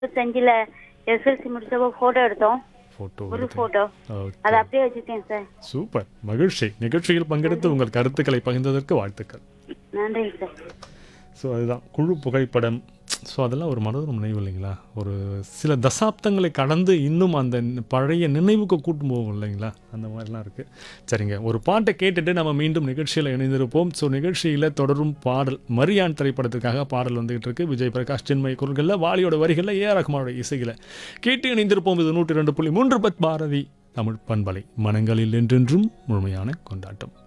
இருபத்தஞ்சுல SLC முடிச்சப்போ photo எடுத்தோம் photo ஒரு போட்டோ அதை அப்படியே வச்சுட்டேன் சார் சூப்பர் மகிழ்ச்சி நிகழ்ச்சியில் பங்கெடுத்து உங்கள் கருத்துக்களை பகிர்ந்ததற்கு வாழ்த்துக்கள் நன்றிங்க சார் ஸோ அதுதான் குழு புகைப்படம் ஸோ அதெல்லாம் ஒரு மனதுரம் நினைவு இல்லைங்களா ஒரு சில தசாப்தங்களை கடந்து இன்னும் அந்த ந- பழைய நினைவுக்கு கூட்டும் போகும் இல்லைங்களா அந்த மாதிரிலாம் இருக்குது சரிங்க ஒரு பாட்டை கேட்டுட்டு நம்ம மீண்டும் நிகழ்ச்சியில் இணைந்திருப்போம் ஸோ நிகழ்ச்சியில் தொடரும் பாடல் மரியான் திரைப்படத்துக்காக பாடல் வந்துகிட்டு இருக்கு விஜய் பிரகாஷ் சின்மய் குரல்களில் வாலியோட வரிகளில் ஏ ரகுமானோட இசையில் கேட்டு இணைந்திருப்போம் இது நூற்றி ரெண்டு புள்ளி மூன்று பத் பாரதி தமிழ் பண்பலை மனங்களில் என்றென்றும் முழுமையான கொண்டாட்டம்